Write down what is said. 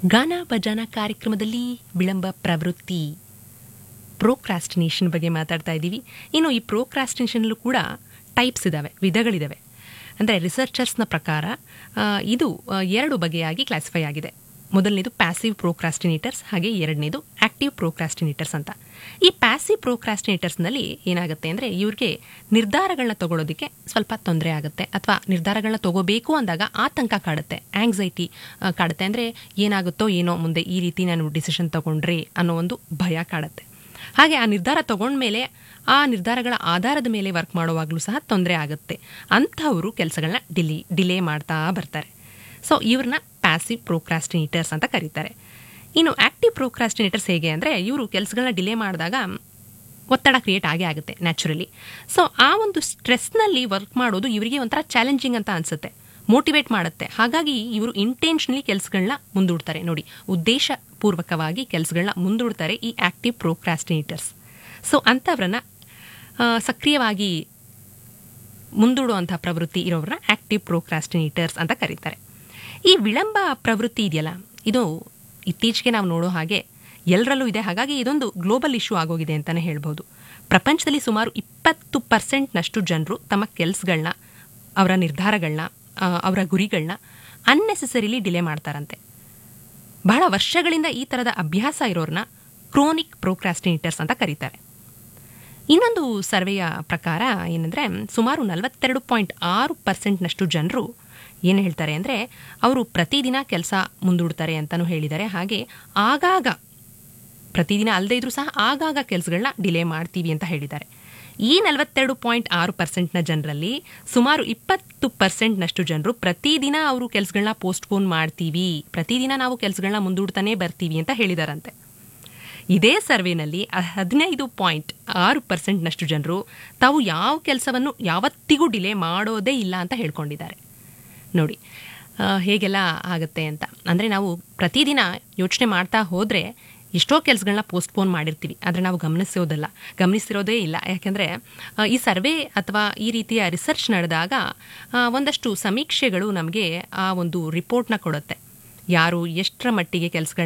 ಗಾನ ಭಜನ ಕಾರ್ಯಕ್ರಮದಲ್ಲಿ ವಿಳಂಬ ಪ್ರವೃತ್ತಿ ಪ್ರೋಕ್ರಾಸ್ಟಿನೇಷನ್ ಬಗ್ಗೆ ಮಾತಾಡ್ತಾ ಇದ್ದೀವಿ ಇನ್ನು ಈ ಪ್ರೋಕ್ರಾಸ್ಟಿನೇಷನ್ಲೂ ಕೂಡ ಟೈಪ್ಸ್ ಇದ್ದಾವೆ ವಿಧಗಳಿದ್ದಾವೆ ಅಂದರೆ ರಿಸರ್ಚರ್ಸ್ನ ಪ್ರಕಾರ ಆ, ಇದು ಆ, ಎರಡು ಬಗೆಯಾಗಿ ಕ್ಲಾಸಿಫೈ ಆಗಿದೆ ಮೊದಲನೇದು ಪ್ಯಾಸಿವ್ ಪ್ರೋಕ್ರಾಸ್ಟಿನೇಟರ್ಸ್ ಹಾಗೆ ಎರಡನೇದು ಆಕ್ಟಿವ್ ಪ್ರೋಕ್ರಾಸ್ಟಿನೇಟರ್ಸ್ ಅಂತ ಈ ಪ್ಯಾಸಿವ್ ಪ್ರೋಕ್ರಾಸ್ಟಿನೇಟರ್ಸ್ನಲ್ಲಿ ಏನಾಗುತ್ತೆ ಅಂದರೆ ಇವ್ರಿಗೆ ನಿರ್ಧಾರಗಳನ್ನ ತಗೊಳ್ಳೋದಕ್ಕೆ ಸ್ವಲ್ಪ ತೊಂದರೆ ಆಗುತ್ತೆ ಅಥವಾ ನಿರ್ಧಾರಗಳನ್ನ ತಗೋಬೇಕು ಅಂದಾಗ ಆತಂಕ ಕಾಡುತ್ತೆ ಆಂಗ್ಸೈಟಿ ಕಾಡುತ್ತೆ ಅಂದರೆ ಏನಾಗುತ್ತೋ ಏನೋ ಮುಂದೆ ಈ ರೀತಿ ನಾನು ಡಿಸಿಷನ್ ತಗೊಂಡ್ರೆ ಅನ್ನೋ ಒಂದು ಭಯ ಕಾಡುತ್ತೆ ಹಾಗೆ ಆ ನಿರ್ಧಾರ ತಗೊಂಡ್ಮೇಲೆ ಆ ನಿರ್ಧಾರಗಳ ಆಧಾರದ ಮೇಲೆ ವರ್ಕ್ ಮಾಡುವಾಗಲೂ ಸಹ ತೊಂದರೆ ಆಗುತ್ತೆ ಅಂಥವರು ಕೆಲಸಗಳನ್ನ ಡಿಲಿ ಡಿಲೇ ಮಾಡ್ತಾ ಬರ್ತಾರೆ ಸೊ ಇವ್ರನ್ನ ಪ್ಯಾಸಿವ್ ಪ್ರೋಕ್ರಾಸ್ಟಿನೇಟರ್ಸ್ ಅಂತ ಕರೀತಾರೆ ಇನ್ನು ಆಕ್ಟಿವ್ ಪ್ರೋಕ್ರಾಸ್ಟಿನೇಟರ್ಸ್ ಹೇಗೆ ಅಂದರೆ ಇವರು ಕೆಲಸಗಳನ್ನ ಡಿಲೇ ಮಾಡಿದಾಗ ಒತ್ತಡ ಕ್ರಿಯೇಟ್ ಆಗೇ ಆಗುತ್ತೆ ನ್ಯಾಚುರಲಿ ಸೊ ಆ ಒಂದು ಸ್ಟ್ರೆಸ್ನಲ್ಲಿ ವರ್ಕ್ ಮಾಡೋದು ಇವರಿಗೆ ಒಂಥರ ಚಾಲೆಂಜಿಂಗ್ ಅಂತ ಅನಿಸುತ್ತೆ ಮೋಟಿವೇಟ್ ಮಾಡುತ್ತೆ ಹಾಗಾಗಿ ಇವರು ಇಂಟೆನ್ಷನಲಿ ಕೆಲಸಗಳನ್ನ ಮುಂದೂಡ್ತಾರೆ ನೋಡಿ ಉದ್ದೇಶಪೂರ್ವಕವಾಗಿ ಕೆಲಸಗಳನ್ನ ಮುಂದೂಡ್ತಾರೆ ಈ ಆಕ್ಟಿವ್ ಪ್ರೋಕ್ರಾಸ್ಟಿನೇಟರ್ಸ್ ಸೊ ಅಂಥವ್ರನ್ನ ಆ, ಸಕ್ರಿಯವಾಗಿ ಮುಂದೂಡುವಂಥ ಪ್ರವೃತ್ತಿ ಇರೋರನ್ನ ಆಕ್ಟಿವ್ ಪ್ರೋಕ್ರಾಸ್ಟಿನೇಟರ್ಸ್ ಅಂತ ಕರೀತಾರೆ ಈ ವಿಳಂಬ ಪ್ರವೃತ್ತಿ ಇದೆಯಲ್ಲ ಇದು ಇತ್ತೀಚೆಗೆ ನಾವು ನೋಡೋ ಹಾಗೆ ಎಲ್ಲರಲ್ಲೂ ಇದೆ ಹಾಗಾಗಿ ಇದೊಂದು ಗ್ಲೋಬಲ್ ಇಶ್ಯೂ ಆಗೋಗಿದೆ ಅಂತಲೇ ಹೇಳ್ಬೋದು ಪ್ರಪಂಚದಲ್ಲಿ ಸುಮಾರು ಇಪ್ಪತ್ತು ಪರ್ಸೆಂಟ್ನಷ್ಟು ಜನರು ತಮ್ಮ ಕೆಲಸಗಳನ್ನ ಅವರ ನಿರ್ಧಾರಗಳನ್ನ ಆ, ಅವರ ಗುರಿಗಳನ್ನ ಅನ್ನೆಸೆಸರಿಲಿ ಡಿಲೇ ಮಾಡ್ತಾರಂತೆ ಬಹಳ ವರ್ಷಗಳಿಂದ ಈ ಥರದ ಅಭ್ಯಾಸ ಇರೋರನ್ನ ಕ್ರೋನಿಕ್ ಪ್ರೋಕ್ರಾಸ್ಟಿನೇಟರ್ಸ್ ಅಂತ ಕರೀತಾರೆ ಇನ್ನೊಂದು ಸರ್ವೆಯ ಪ್ರಕಾರ ಏನಂದರೆ ಸುಮಾರು ನಲವತ್ತೆರಡು ಪಾಯಿಂಟ್ ಆರು ಪರ್ಸೆಂಟ್ನಷ್ಟು ಜನರು ಏನು ಹೇಳ್ತಾರೆ ಅಂದರೆ ಅವರು ಪ್ರತಿದಿನ ಕೆಲಸ ಮುಂದೂಡ್ತಾರೆ ಅಂತಲೂ ಹೇಳಿದ್ದಾರೆ ಹಾಗೆ ಆಗಾಗ ಪ್ರತಿದಿನ ಅಲ್ಲದೇ ಇದ್ರೂ ಸಹ ಆಗಾಗ ಕೆಲಸಗಳನ್ನ ಡಿಲೇ ಮಾಡ್ತೀವಿ ಅಂತ ಹೇಳಿದ್ದಾರೆ ಈ ನಲವತ್ತೆರಡು ಪಾಯಿಂಟ್ ಆರು ಪರ್ಸೆಂಟ್ನ ಜನರಲ್ಲಿ ಸುಮಾರು ಇಪ್ಪತ್ತು ಪರ್ಸೆಂಟ್ನಷ್ಟು ಜನರು ಪ್ರತಿದಿನ ಅವರು ಕೆಲಸಗಳನ್ನ ಪೋಸ್ಟ್ಪೋನ್ ಮಾಡ್ತೀವಿ ಪ್ರತಿದಿನ ನಾವು ಕೆಲಸಗಳನ್ನ ಮುಂದೂಡ್ತಾನೆ ಬರ್ತೀವಿ ಅಂತ ಹೇಳಿದಾರಂತೆ ಇದೇ ಸರ್ವೆನಲ್ಲಿ ಹದಿನೈದು ಪಾಯಿಂಟ್ ಆರು ಪರ್ಸೆಂಟ್ನಷ್ಟು ಜನರು ತಾವು ಯಾವ ಕೆಲಸವನ್ನು ಯಾವತ್ತಿಗೂ ಡಿಲೇ ಮಾಡೋದೇ ಇಲ್ಲ ಅಂತ ಹೇಳ್ಕೊಂಡಿದ್ದಾರೆ ನೋಡಿ ಆ, ಹೇಗೆಲ್ಲ ಆಗುತ್ತೆ ಅಂತ ಅಂದರೆ ನಾವು ಪ್ರತಿದಿನ ಯೋಚನೆ ಮಾಡ್ತಾ ಹೋದರೆ ಎಷ್ಟೋ ಕೆಲಸಗಳನ್ನ ಪೋಸ್ಟ್ಪೋನ್ ಮಾಡಿರ್ತೀವಿ ಆದರೆ ನಾವು ಗಮನಿಸೋದಲ್ಲ ಗಮನಿಸಿರೋದೇ ಇಲ್ಲ ಯಾಕೆಂದರೆ ಈ ಸರ್ವೆ ಅಥವಾ ಈ ರೀತಿಯ ರಿಸರ್ಚ್ ನಡೆದಾಗ ಆ, ಒಂದಷ್ಟು ಸಮೀಕ್ಷೆಗಳು ನಮಗೆ ಆ ಒಂದು ರಿಪೋರ್ಟ್ನ ಕೊಡುತ್ತೆ ಯಾರು ಎಷ್ಟರ ಮಟ್ಟಿಗೆ ಕೆಲಸಗಳನ್ನ